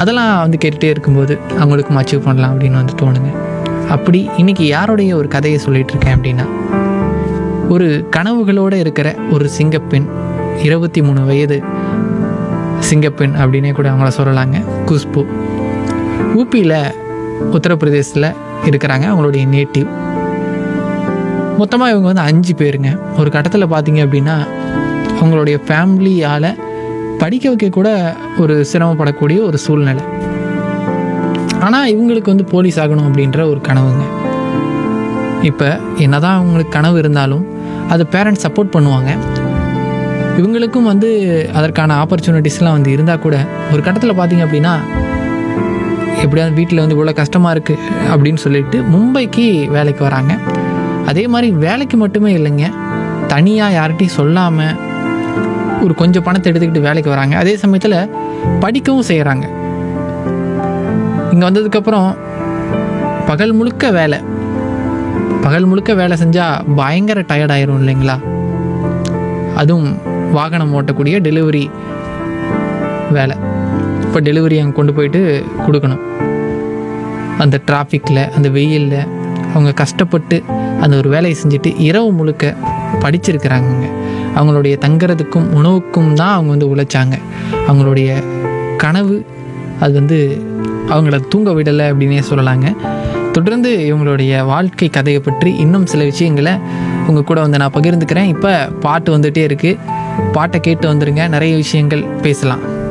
அதெல்லாம் வந்து கேட்டுகிட்டே இருக்கும்போது அவங்களுக்கும் அச்சீவ் பண்ணலாம் அப்படின்னு வந்து தோணுங்க அப்படி இன்றைக்கி யாருடைய ஒரு கதையை சொல்லிகிட்டு இருக்கேன் அப்படின்னா ஒரு கனவுகளோடு இருக்கிற ஒரு சிங்கப்பெண் இருபத்தி மூணு வயது சிங்கப்பெண் அப்படின்னே கூட அவங்கள சொல்லலாங்க குஷ்பு ஊபியில் உத்தரப்பிரதேசத்தில் இருக்கிறாங்க அவங்களுடைய நேட்டிவ் மொத்தமாக இவங்க வந்து அஞ்சு பேருங்க ஒரு கட்டத்தில் பார்த்தீங்க அப்படின்னா அவங்களுடைய ஃபேமிலியால் படிக்க வைக்க கூட ஒரு சிரமப்படக்கூடிய ஒரு சூழ்நிலை ஆனால் இவங்களுக்கு வந்து போலீஸ் ஆகணும் அப்படின்ற ஒரு கனவுங்க இப்போ என்னதான் அவங்களுக்கு கனவு இருந்தாலும் அது பேரண்ட்ஸ் சப்போர்ட் பண்ணுவாங்க இவங்களுக்கும் வந்து அதற்கான ஆப்பர்ச்சுனிட்டிஸ்லாம் வந்து இருந்தால் கூட ஒரு கட்டத்தில் பார்த்தீங்க அப்படின்னா எப்படியாவது வீட்டில் வந்து இவ்வளோ கஷ்டமாக இருக்குது அப்படின்னு சொல்லிட்டு மும்பைக்கு வேலைக்கு வராங்க அதே மாதிரி வேலைக்கு மட்டுமே இல்லைங்க தனியாக யார்கிட்டையும் சொல்லாமல் ஒரு கொஞ்சம் பணத்தை எடுத்துக்கிட்டு வேலைக்கு வராங்க அதே சமயத்தில் படிக்கவும் செய்கிறாங்க இங்கே வந்ததுக்கப்புறம் பகல் முழுக்க வேலை பகல் முழுக்க வேலை செஞ்சால் பயங்கர டயர்ட் ஆயிரும் இல்லைங்களா அதுவும் வாகனம் ஓட்டக்கூடிய டெலிவரி வேலை இப்போ டெலிவரி அங்கே கொண்டு போயிட்டு கொடுக்கணும் அந்த டிராஃபிக்கில் அந்த வெயிலில் அவங்க கஷ்டப்பட்டு அந்த ஒரு வேலையை செஞ்சுட்டு இரவு முழுக்க படிச்சிருக்கிறாங்கங்க அவங்களுடைய தங்குறதுக்கும் உணவுக்கும் தான் அவங்க வந்து உழைச்சாங்க அவங்களுடைய கனவு அது வந்து அவங்கள தூங்க விடலை அப்படின்னே சொல்லலாங்க தொடர்ந்து இவங்களுடைய வாழ்க்கை கதையை பற்றி இன்னும் சில விஷயங்களை உங்கள் கூட வந்து நான் பகிர்ந்துக்கிறேன் இப்போ பாட்டு வந்துகிட்டே இருக்குது பாட்டை கேட்டு வந்துருங்க நிறைய விஷயங்கள் பேசலாம்